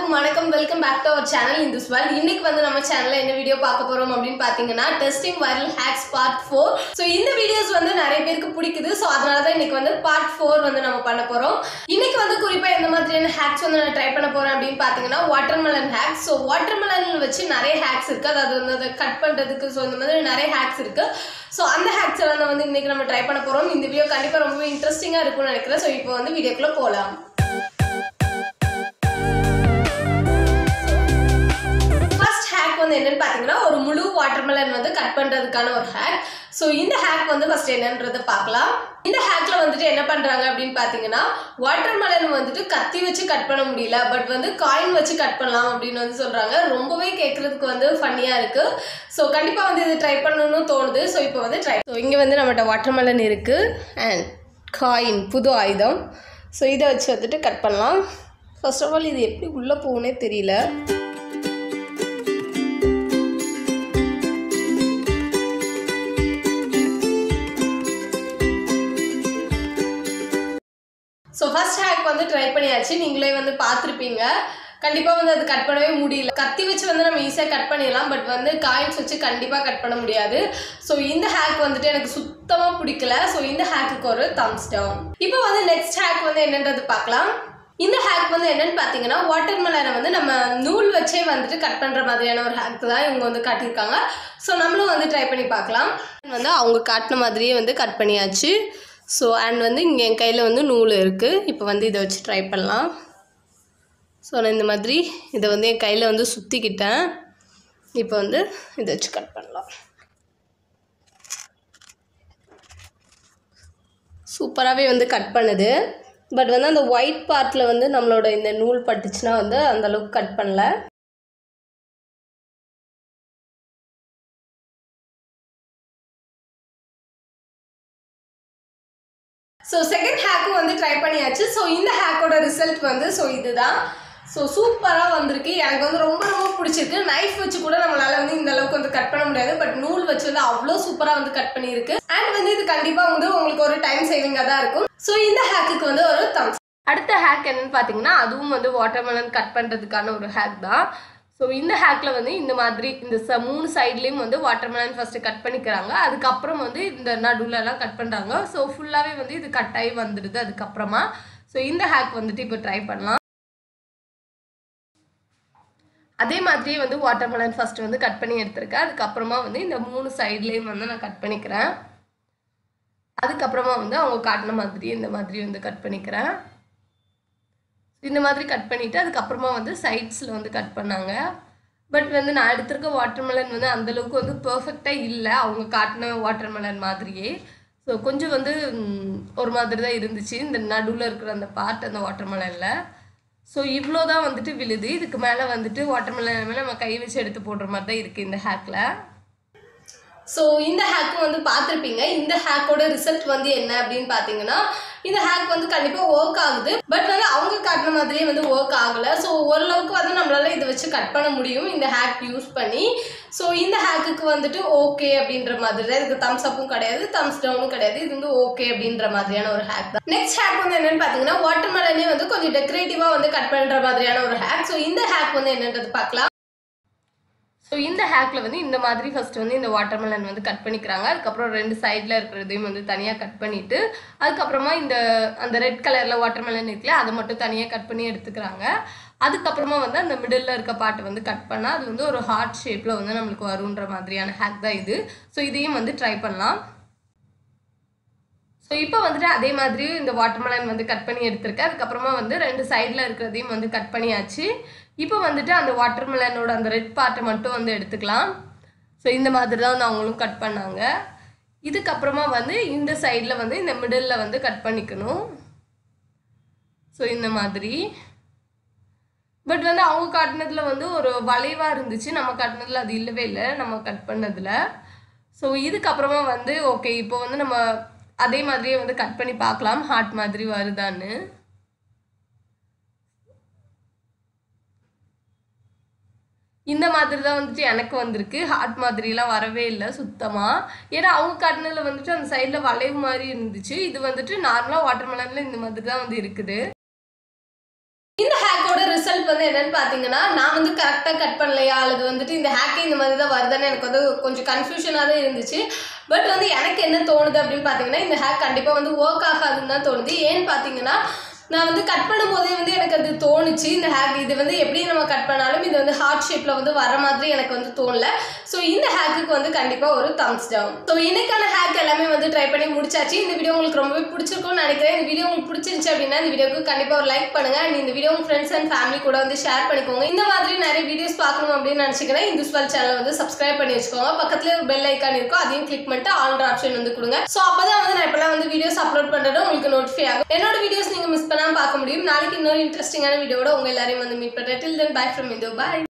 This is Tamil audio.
எல்லாருக்கும் வணக்கம் welcome back to our channel இந்த ஸ்வெல் இன்னைக்கு வந்து நம்ம சேனல்ல என்ன வீடியோ பார்க்க போறோம் அப்படின்னு பாத்தீங்கன்னா testing viral hacks part four so இந்த வீடியோஸ் வந்து நிறைய பேருக்கு பிடிக்குது ஸோ அதனால தான் இன்னைக்கு வந்து பார்ட் ஃபோர் வந்து நம்ம பண்ண போறோம் இன்னைக்கு வந்து குறிப்பா எந்த மாதிரியான ஹேக்ஸ் வந்து நான் ட்ரை பண்ண போறேன் அப்படின்னு பாத்தீங்கன்னா வாட்டர்மெலன் ஹேக்ஸ் ஸோ வாட்டர்மெலன் வச்சு நிறைய ஹேக்ஸ் இருக்கு அதாவது வந்து அதை கட் பண்றதுக்கு ஸோ இந்த மாதிரி நிறைய ஹேக்ஸ் இருக்கு ஸோ அந்த ஹேக்ஸ் எல்லாம் தான் வந்து இன்னைக்கு நம்ம ட்ரை பண்ண போறோம் இந்த வீடியோ கண்டிப்பா ரொம்பவே இன்ட்ரெஸ்டிங்கா இருக்கும்னு நினைக்கிறேன் ஸோ இப்போ வந்து வீடியோக்குள்ள போகலாம் ஃபர்ஸ்ட் ஹேக் வந்து என்னன்னு பார்த்தீங்கன்னா ஒரு முழு வாட்டர்மெலன் வந்து கட் பண்ணுறதுக்கான ஒரு ஹேக் ஸோ இந்த ஹேக் வந்து ஃபர்ஸ்ட் என்னன்றதை பார்க்கலாம் இந்த ஹேக்ல வந்துட்டு என்ன பண்றாங்க அப்படின்னு பார்த்தீங்கன்னா வாட்டர்மெலன் வந்துட்டு கத்தி வச்சு கட் பண்ண முடியல பட் வந்து காயின் வச்சு கட் பண்ணலாம் அப்படின்னு வந்து சொல்றாங்க ரொம்பவே கேட்கறதுக்கு வந்து ஃபன்னியா இருக்கு ஸோ கண்டிப்பா வந்து இது ட்ரை பண்ணணும்னு தோணுது ஸோ இப்போ வந்து ட்ரை ஸோ இங்கே வந்து நம்மகிட்ட வாட்டர்மெலன் இருக்கு அண்ட் காயின் புது ஆயுதம் ஸோ இதை வச்சு வந்துட்டு கட் பண்ணலாம் ஃபர்ஸ்ட் ஆஃப் ஆல் இது எப்படி உள்ளே போகுனே தெரியல ஸோ ஃபர்ஸ்ட் ஹேக் வந்து ட்ரை பண்ணியாச்சு நீங்களே வந்து பார்த்துருப்பீங்க கண்டிப்பாக வந்து அது கட் பண்ணவே முடியல கத்தி வச்சு வந்து நம்ம ஈஸியாக கட் பண்ணிடலாம் பட் வந்து காயின்ஸ் வச்சு கண்டிப்பாக கட் பண்ண முடியாது ஸோ இந்த ஹேக் வந்துட்டு எனக்கு சுத்தமாக பிடிக்கல ஸோ இந்த ஹேக்குக்கு ஒரு தம்ஸ் டவுன் இப்போ வந்து நெக்ஸ்ட் ஹேக் வந்து என்னன்றது பார்க்கலாம் இந்த ஹேக் வந்து என்னன்னு பார்த்தீங்கன்னா வாட்டர் மெலனை வந்து நம்ம நூல் வச்சே வந்துட்டு கட் பண்ணுற மாதிரியான ஒரு ஹேக் தான் இவங்க வந்து காட்டியிருக்காங்க ஸோ நம்மளும் வந்து ட்ரை பண்ணி பார்க்கலாம் வந்து அவங்க காட்டின மாதிரியே வந்து கட் பண்ணியாச்சு ஸோ அண்ட் வந்து இங்கே என் கையில் வந்து நூல் இருக்குது இப்போ வந்து இதை வச்சு ட்ரை பண்ணலாம் ஸோ நான் இந்த மாதிரி இதை வந்து என் கையில் வந்து சுற்றிக்கிட்டேன் இப்போ வந்து இதை வச்சு கட் பண்ணலாம் சூப்பராகவே வந்து கட் பண்ணுது பட் வந்து அந்த ஒயிட் பார்ட்டில் வந்து நம்மளோட இந்த நூல் பட்டுச்சுன்னா வந்து அந்த அளவுக்கு கட் பண்ணல ஸோ செகண்ட் ஹேக்கும் வந்து ட்ரை பண்ணியாச்சு ஸோ இந்த ஹேக்கோட ரிசல்ட் வந்து ஸோ இதுதான் ஸோ சூப்பராக வந்திருக்கு எனக்கு வந்து ரொம்ப ரொம்ப பிடிச்சிருக்கு நைஃப் வச்சு கூட நம்மளால வந்து இந்த அளவுக்கு வந்து கட் பண்ண முடியாது பட் நூல் வச்சு வந்து அவ்வளோ சூப்பராக வந்து கட் பண்ணியிருக்கு அண்ட் வந்து இது கண்டிப்பாக வந்து உங்களுக்கு ஒரு டைம் சேவிங்காக தான் இருக்கும் ஸோ இந்த ஹேக்குக்கு வந்து ஒரு தம்ஸ் அடுத்த ஹேக் என்னன்னு பார்த்தீங்கன்னா அதுவும் வந்து வாட்டர்மெலன் கட் பண்ணுறதுக்கான ஒரு ஹேக் தான் ஸோ இந்த ஹேக்கில் வந்து இந்த மாதிரி இந்த ச மூணு சைட்லேயும் வந்து வாட்டர்மெலன் ஃபஸ்ட்டு கட் பண்ணிக்கிறாங்க அதுக்கப்புறம் வந்து இந்த நடுவுலலாம் கட் பண்ணுறாங்க ஸோ ஃபுல்லாகவே வந்து இது கட் ஆகி வந்துடுது அதுக்கப்புறமா ஸோ இந்த ஹேக் வந்துட்டு இப்போ ட்ரை பண்ணலாம் அதே மாதிரியே வந்து வாட்டர்மெலன் ஃபஸ்ட்டு வந்து கட் பண்ணி எடுத்திருக்கேன் அதுக்கப்புறமா வந்து இந்த மூணு சைட்லேயும் வந்து நான் கட் பண்ணிக்கிறேன் அதுக்கப்புறமா வந்து அவங்க காட்டின மாதிரி இந்த மாதிரி வந்து கட் பண்ணிக்கிறேன் இந்த மாதிரி கட் பண்ணிவிட்டு அதுக்கப்புறமா வந்து சைட்ஸில் வந்து கட் பண்ணாங்க பட் வந்து நான் எடுத்திருக்க வாட்டர்மெலன் வந்து அந்தளவுக்கு வந்து பர்ஃபெக்டாக இல்லை அவங்க காட்டின வாட்டர்மெலன் மாதிரியே ஸோ கொஞ்சம் வந்து ம், ஒரு மாதிரி தான் இருந்துச்சு இந்த நடுவில் இருக்கிற அந்த பார்ட் அந்த வாட்டர்மெலனில் ஸோ இவ்வளோ தான் வந்துட்டு விழுது இதுக்கு மேலே வந்துட்டு வாட்டர்மெலன் மேலே நம்ம கை வச்சு எடுத்து போடுற மாதிரி தான் இருக்குது இந்த ஹேக்கில் ஸோ இந்த ஹேக்கும் வந்து பார்த்துருப்பீங்க இந்த ஹேக்கோட ரிசல்ட் வந்து என்ன அப்படின்னு பார்த்தீங்கன்னா இந்த ஹேக் வந்து கண்டிப்பாக ஒர்க் ஆகுது பட் வந்து அவங்க காட்டின மாதிரியே வந்து ஒர்க் ஆகலை ஸோ ஓரளவுக்கு வந்து நம்மளால இதை வச்சு கட் பண்ண முடியும் இந்த ஹேக் யூஸ் பண்ணி ஸோ இந்த ஹேக்குக்கு வந்துட்டு ஓகே அப்படின்ற மாதிரி தான் இதுக்கு தம்ஸ் அப்பும் கிடையாது தம்ஸ் டவுனும் கிடையாது இது வந்து ஓகே அப்படின்ற மாதிரியான ஒரு ஹேக் தான் நெக்ஸ்ட் ஹேக் வந்து என்னன்னு பார்த்தீங்கன்னா வாட்டர்மெலனே வந்து கொஞ்சம் டெக்கரேட்டிவாக வந்து கட் பண்ணுற மாதிரியான ஒரு ஹேக் ஸோ இந்த ஹேக் வந்து என்னன்றது பார்க்கலாம் ஸோ இந்த ஹேக்கில் வந்து இந்த மாதிரி ஃபர்ஸ்ட் வந்து இந்த வாட்டர்மெலன் வந்து கட் பண்ணிக்கிறாங்க அதுக்கப்புறம் ரெண்டு சைடில் இருக்கிறதையும் வந்து தனியாக கட் பண்ணிவிட்டு அதுக்கப்புறமா இந்த அந்த ரெட் கலரில் வாட்டர்மெலன் இருக்குல்ல அதை மட்டும் தனியாக கட் பண்ணி எடுத்துக்கிறாங்க அதுக்கப்புறமா வந்து அந்த மிடில் இருக்க பாட்டை வந்து கட் பண்ணால் அது வந்து ஒரு ஹார்ட் ஷேப்பில் வந்து நம்மளுக்கு வருன்ற மாதிரியான ஹேக் தான் இது ஸோ இதையும் வந்து ட்ரை பண்ணலாம் ஸோ இப்போ வந்துட்டு அதே மாதிரி இந்த வாட்டர்மெலன் வந்து கட் பண்ணி எடுத்திருக்கேன் அதுக்கப்புறமா வந்து ரெண்டு சைடில் இருக்கிறதையும் வந்து கட் பண்ணியாச்சு இப்போ வந்துட்டு அந்த வாட்டர்மெலனோட அந்த ரெட் பார்ட்டை மட்டும் வந்து எடுத்துக்கலாம் ஸோ இந்த மாதிரி தான் வந்து அவங்களும் கட் பண்ணாங்க இதுக்கப்புறமா வந்து இந்த சைடில் வந்து இந்த மிடில் வந்து கட் பண்ணிக்கணும் ஸோ இந்த மாதிரி பட் வந்து அவங்க காட்டினதுல வந்து ஒரு வளைவாக இருந்துச்சு நம்ம காட்டினதுல அது இல்லவே இல்லை நம்ம கட் பண்ணதில் ஸோ இதுக்கப்புறமா வந்து ஓகே இப்போ வந்து நம்ம அதே மாதிரியே வந்து கட் பண்ணி பார்க்கலாம் ஹார்ட் மாதிரி வருதான்னு இந்த மாதிரி தான் வந்துட்டு எனக்கு வந்திருக்கு ஹார்ட் மாதிரிலாம் வரவே இல்லை சுத்தமாக ஏன்னா அவங்க காட்டினதுல வந்துட்டு அந்த சைடில் வளைவு மாதிரி இருந்துச்சு இது வந்துட்டு நார்மலாக வாட்டர்மெலனில் இந்த மாதிரி தான் வந்து இருக்குது இந்த ஹேக்கோட ரிசல்ட் வந்து வந்து என்னன்னு பார்த்தீங்கன்னா நான் வந்து கரெக்டாக கட் பண்ணலையா அல்லது வந்துட்டு இந்த ஹேக்கே இந்த மாதிரி தான் வருதுன்னு எனக்கு வந்து கொஞ்சம் கன்ஃபியூஷனாக தான் இருந்துச்சு பட் வந்து எனக்கு என்ன தோணுது அப்படின்னு பார்த்தீங்கன்னா இந்த ஹேக் கண்டிப்பாக வந்து ஒர்க் ஆகாதுன்னு தான் தோணுது ஏன்னு பார்த்தீங்கன்னா நான் வந்து கட் பண்ணும்போதே வந்து எனக்கு அது தோணுச்சு இந்த ஹேக் இது வந்து எப்படி நம்ம கட் பண்ணாலும் இது வந்து ஹார்ட் ஷேப்பில் வந்து வர மாதிரி எனக்கு வந்து தோணல ஸோ இந்த ஹேக்குக்கு வந்து கண்டிப்பாக ஒரு தம்ஸ் டவுன் ஸோ இன்னைக்கான ஹேக் எல்லாமே வந்து ட்ரை பண்ணி முடிச்சாச்சு இந்த வீடியோ உங்களுக்கு ரொம்பவே பிடிச்சிருக்கும்னு நினைக்கிறேன் இந்த வீடியோ உங்களுக்கு பிடிச்சிருந்துச்சு அப்படின்னா இந்த வீடியோக்கு கண்டிப்பாக ஒரு லைக் பண்ணுங்க அண்ட் இந்த வீடியோ உங்கள் ஃப்ரெண்ட்ஸ் அண்ட் ஃபேமிலி கூட வந்து ஷேர் பண்ணிக்கோங்க இந்த மாதிரி நிறைய வீடியோஸ் பார்க்கணும் அப்படின்னு நினச்சிங்கன்னா இந்த ஸ்வல் சேனல் வந்து சப்ஸ்கிரைப் பண்ணி வச்சுக்கோங்க பக்கத்துல ஒரு பெல் ஐக்கான் இருக்கும் அதையும் கிளிக் பண்ணிட்டு ஆல்ன்ற ஆப்ஷன் வந்து கொடுங்க ஸோ அப்பதான் வந்து நான் இப்பெல்லாம் வந்து வீடியோஸ் அப்லோட் பண்றது உங்களுக்கு நோட்டிஃபை ஆகும் என்னோட வீடியோஸ் நீங்க மிஸ் பண்ணாம பார்க்க முடியும் நாளைக்கு இன்னொரு இன்ட்ரெஸ்டிங்கான வீடியோட உங்க எல்லாரையும் வந்து மீட் பண்றேன் டில் தென் பை ஃப்ரம் இது பை